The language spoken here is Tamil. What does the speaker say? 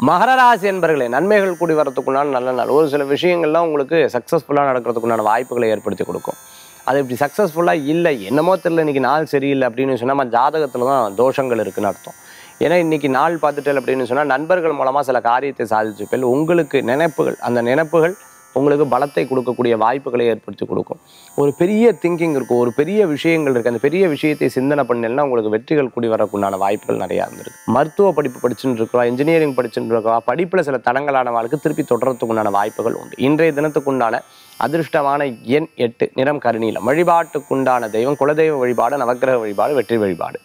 மகர ராசி என்பர்களே நன்மைகள் கூடி வரத்துக்குண்டான நல்ல நாள் ஒரு சில விஷயங்கள்லாம் உங்களுக்கு சக்ஸஸ்ஃபுல்லாக நடக்கிறதுக்குண்டான வாய்ப்புகளை ஏற்படுத்தி கொடுக்கும் அது இப்படி சக்ஸஸ்ஃபுல்லாக இல்லை என்னமோ தெரியல இன்னைக்கு நாள் சரியில்லை அப்படின்னு சொன்னால் நம்ம ஜாதகத்தில் தான் தோஷங்கள் இருக்குன்னு அர்த்தம் ஏன்னா இன்னைக்கு நாள் பார்த்துட்டேன் அப்படின்னு சொன்னால் நண்பர்கள் மூலமாக சில காரியத்தை சாதிச்சுப்பேன் உங்களுக்கு நினைப்புகள் அந்த நினைப்புகள் உங்களுக்கு பலத்தை கொடுக்கக்கூடிய வாய்ப்புகளை ஏற்படுத்தி கொடுக்கும் ஒரு பெரிய திங்கிங் இருக்கும் ஒரு பெரிய விஷயங்கள் இருக்குது அந்த பெரிய விஷயத்தை சிந்தனை பண்ணலைன்னா உங்களுக்கு வெற்றிகள் கூடி வரக்குண்டான வாய்ப்புகள் நிறையா இருந்திருக்கு மருத்துவ படிப்பு படிச்சுட்டு இருக்கா இன்ஜினியரிங் படிச்சுட்டு இருக்கா படிப்பில் சில தடங்கலானவாளுக்கு திருப்பி தொடர்றதுக்குண்டான வாய்ப்புகள் உண்டு இன்றைய தினத்துக்குண்டான அதிர்ஷ்டமான எண் எட்டு நிறம் கருநீலம் வழிபாட்டுக்குண்டான தெய்வம் குலதெய்வ வழிபாடு நவக்கிரக வழிபாடு வெற்றி வழிபாடு